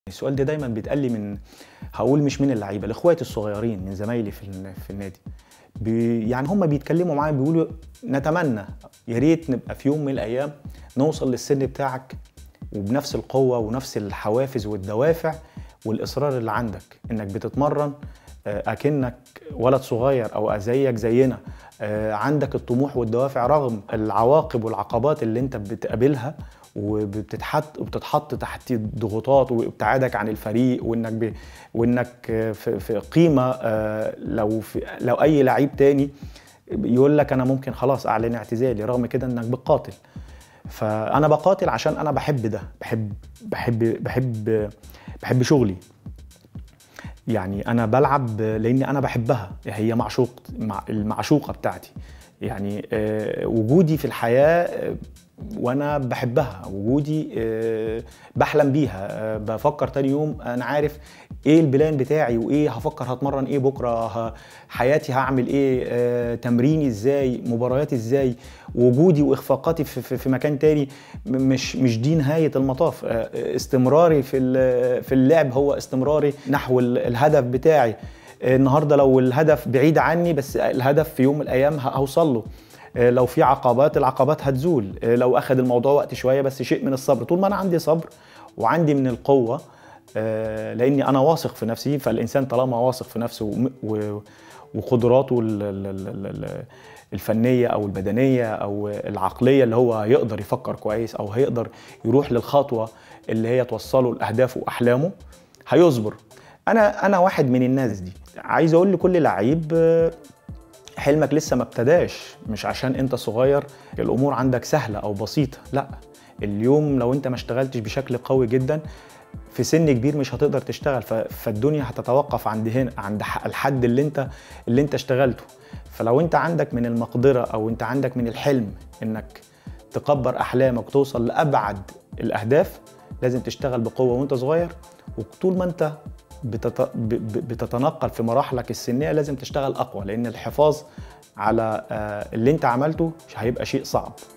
السؤال ده دايما بيتقال لي من هقول مش من اللعيبه لاخواتي الصغيرين من زمايلي في الن- في النادي بي يعني هم بيتكلموا معايا بيقولوا نتمنى يا ريت نبقى في يوم من الايام نوصل للسن بتاعك وبنفس القوه ونفس الحوافز والدوافع والاصرار اللي عندك انك بتتمرن آه، اكنك ولد صغير او زيك زينا آه، عندك الطموح والدوافع رغم العواقب والعقبات اللي انت بتقابلها وبتتحط وبتتحط تحت ضغوطات وابتعادك عن الفريق وانك ب... وانك آه، في, في قيمه آه، لو في لو اي لعيب تاني يقول لك انا ممكن خلاص اعلن اعتزالي رغم كده انك بتقاتل فانا بقاتل عشان انا بحب ده بحب بحب بحب بحب شغلي يعني انا بلعب لاني انا بحبها هي معشوق مع- المعشوقه بتاعتي يعني آه، وجودي في الحياه آه، وانا بحبها وجودي آه، بحلم بيها آه، بفكر تاني يوم انا عارف ايه البلان بتاعي وايه هفكر هتمرن ايه بكره ه- حياتي هعمل ايه آه، تمريني ازاي مبارياتي ازاي وجودي واخفاقاتي في, في, في مكان تاني م- مش مش دي نهايه المطاف آه، استمراري في ال- في اللعب هو استمراري نحو ال- الهدف بتاعي النهارده لو الهدف بعيد عني بس الهدف في يوم من الايام ه- هوصل له آه، لو في عقبات العقبات هتزول آه، لو اخذ الموضوع وقت شويه بس شيء من الصبر طول ما انا عندي صبر وعندي من القوه آه، لاني انا واثق في نفسي فالانسان طالما واثق في نفسه وم- و- وقدراته ال- ال- ال- ال- الفنيه او البدنيه او العقليه اللي هو هيقدر يفكر كويس او هيقدر يروح للخطوه اللي هي توصله لاهدافه واحلامه هيصبر انا انا واحد من الناس دي عايز اقول لكل لعيب آه، حلمك لسه ما ابتداش مش عشان انت صغير الامور عندك سهله او بسيطه لا اليوم لو انت ما اشتغلتش بشكل قوي جدا في سن كبير مش هتقدر تشتغل ف- فالدنيا هتتوقف عند هنا عند ح- الحد اللي انت اللي انت اشتغلته فلو انت عندك من المقدره او انت عندك من الحلم انك تكبر احلامك وتوصل لابعد الاهداف لازم تشتغل بقوه وانت صغير وطول ما انت بتت... ب- ب- بتتنقل في مراحلك السنيه لازم تشتغل اقوى لان الحفاظ على آه، اللي انت عملته هيبقى شيء صعب